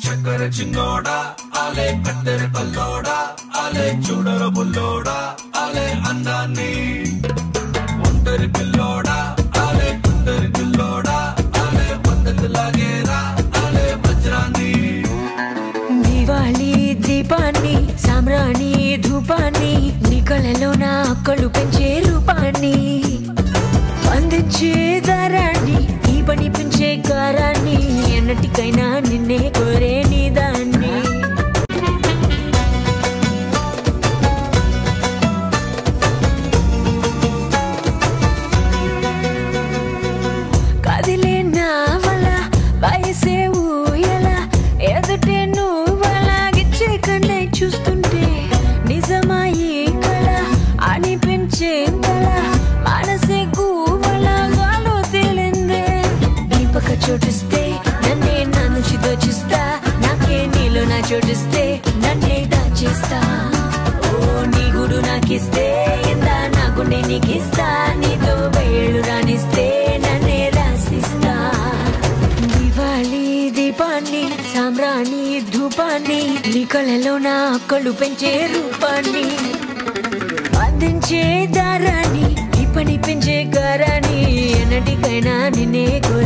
చక్కెర చిన్నోడా ఆలే కత్తెర కల్లోడా ఆలే చూడర బుల్లోడా ఆలే అందాన్ని ఒంటరి పిల్లోడా ఆలే కుందరి పిల్లోడా ఆలే పద్ధతి లాగేరా ఆలే వజ్రాన్ని దివాళీ దీపాన్ని సామ్రాణి ధూపాన్ని నీ కళలో నా కళ్ళు పెంచే రూపాన్ని అందించే దారాన్ని ఈ పని పెంచే కారాన్ని ఎన్నటికైనా నిన్నే కోరే నీ దాన్ని కదిలే నావల వయసే ఊయల ఎదుటే నువ్వలాగిచ్చే కన్నే చూస్తుంటే నిజమాయి కళ అనిపించే కళ మనసే గువ్వలాగాలో తేలిందే దీపక చోటిస్తే నన్నే నా నుంచి దోచిస్తా నాకే నీలో నా చోటిస్తే నన్నే దాచేస్తా ఓ నీ గుడు నాకిస్తే ఇందా నా గుండె నీకిస్తా నీతో వేళ్ళు రాణిస్తే నన్నే రాసిస్తా దివాళీ దీపాన్ని సామ్రాణి ధూపాన్ని నీ కళలో నా కళ్ళు పెంచే రూపాన్ని అందించే దారాన్ని ఈ పని పెంచే గారాన్ని ఎన్నటికైనా నిన్నే కోరే